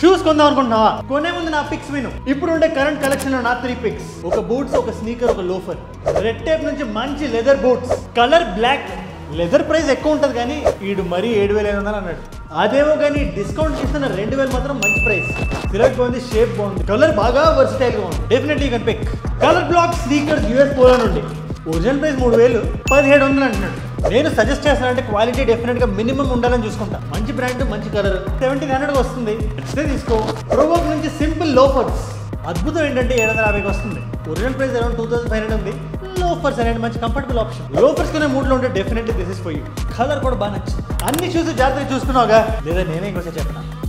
shoes కొందాం అనుకుంటున్నావా కొనే ముందు నా పిక్స్ విను ఇప్పుడు ఉండే కరెంట్ కలెక్షన్ లో నా త్రీ పిక్స్ ఒక బూట్స్ ఒక స్నీకర్ ఒక లోఫర్ రెడ్ టేప్ నుంచి మంచి leather boots colour black leather price ఎక్కువ ఉంటుంది కానీ వీడు మరీ ఏడు వేల ఐదు వందలు అన్నాడు అదేమో కానీ డిస్కౌంట్ ఇస్తున్న రెండు వేలు మాత్రం మంచి ప్రైస్ సిలెక్ట్ బాగుంది షేప్ బాగుంది కలర్ బాగా వర్సిటైల్ గా ఉంది definitely can pick colour black sneakers US Polo నుండి ఒరిజినల్ ప్రైస్ మూడు వేలు పదిహేడు వందలు అంటున్నాడు నేను సజెస్ట్ చేస్తానంటే క్వాలిటీ డెఫినెట్ గా మినిమం ఉండాలని చూసుకుంటా మంచి బ్రాండ్ మంచి కలర్ సెవెంటీన్ హండ్రెడ్ వస్తుంది నచ్చితే తీసుకో ప్రోవోక్ నుంచి సింపుల్ లోఫర్స్ అద్భుతం ఏంటంటే ఏడు వందల యాభైకి వస్తుంది original price around two thousand five hundred ఉంది లోఫర్స్ అనేది మంచి కంఫర్టబుల్ ఆప్షన్ లోఫర్స్ కొనే మూడ్లో ఉంటే definitely this is for you colour కూడా బాగా నచ్చింది అన్ని చూసి జాగ్రత్తగా చూసుకున్నావుగా లేదా నేనే ఇంకోసారి చెప్పనా